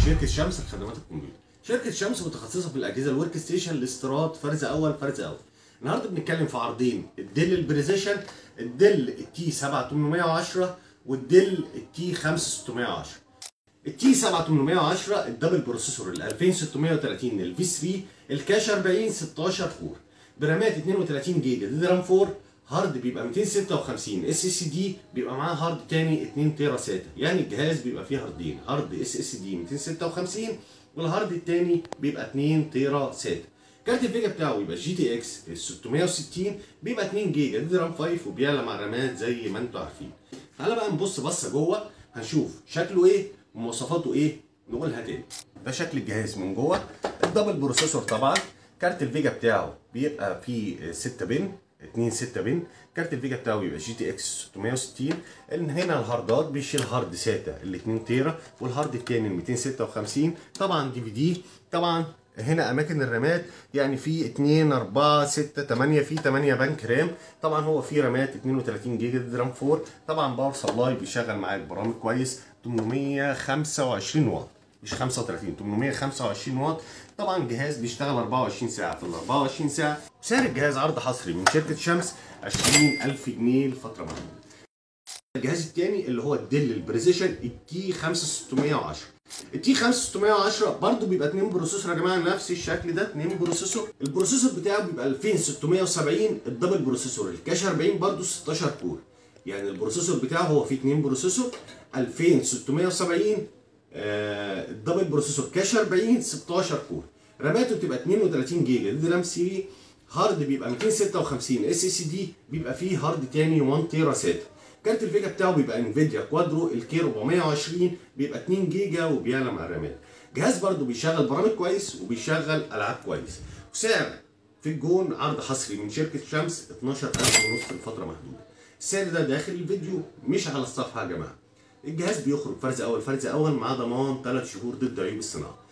شركة شمس لخدمات الكمبيوتر. شركة شمس متخصصة في الأجهزة الورك ستيشن لاستيراد فرز أول فرز أول. النهارده بنتكلم في عرضين الديل البريزيشن الديل التي 7810 والديل التي 5610. التي 7810 الدبل بروسيسور ال 2630 الفي 3 الكاش 40 16 كور برامات 32 جيجا دي رام 4 هارد بيبقى 256 اس اس دي بيبقى معاه هارد تاني 2 تيرا ساتا يعني الجهاز بيبقى فيه هاردين هارد اس اس دي 256 والهارد التاني بيبقى 2 تيرا ساتا كارت الفيجا بتاعه بيبقى جي تي اكس 660 بيبقى 2 جيجا دي رام 5 وبيعلى مع الرامات زي ما انتم عارفين تعالى بقى نبص بصه جوه هنشوف شكله ايه ومواصفاته ايه نقولها تاني ده شكل الجهاز من جوه الدبل بروسيسور طبعا كارت الفيجا بتاعه بيبقى فيه 6 بن 2 6 بن كارت الفيجا بتاعه بيبقى جي تي اكس 660 ان هنا الهاردات بيشيل هارد ساتا ال 2 تيرا والهارد التاني ال 256 طبعا دي في دي طبعا هنا اماكن الرامات يعني في 2 4 6 8 في 8 بنك رام طبعا هو في رامات 32 جيجا دي رام 4 طبعا باور سبلاي بيشغل معاك برامج كويس 825 واط مش 35 825 واط طبعا الجهاز بيشتغل 24 ساعه في ال 24 ساعه سعر الجهاز عرض حصري من شركه شمس 20000 جنيه لفتره محدوده الجهاز الثاني اللي هو الديل البريزيشن التي 5610 التي 5610 برضه بيبقى 2 بروسيسور يا جماعه نفس الشكل ده 2 بروسيسور البروسيسور بتاعه بيبقى 2670 الدبل بروسيسور الكاش 40 برضه 16 كور يعني البروسيسور بتاعه هو فيه 2 بروسيسور 2670 آه الدبل بروسيسور كاش 40 16 كور راماته بتبقى 32 جيجا دي رام 3 هارد بيبقى 256 اس اس دي بيبقى فيه هارد تاني 1 تيرا ساتا كارت الفيجا بتاعه بيبقى انفيديا كوادرو الكي 420 بيبقى 2 جيجا وبيعلى مع الرامات جهاز برده بيشغل برامج كويس وبيشغل العاب كويس وسعر في الجون عرض حصري من شركه شمس 12000 ونص لفتره محدوده السعر ده داخل الفيديو مش على الصفحه يا جماعه الجهاز بيخرج فرز اول فرز اول مع ضمان 3 شهور ضد عيوب الصناعه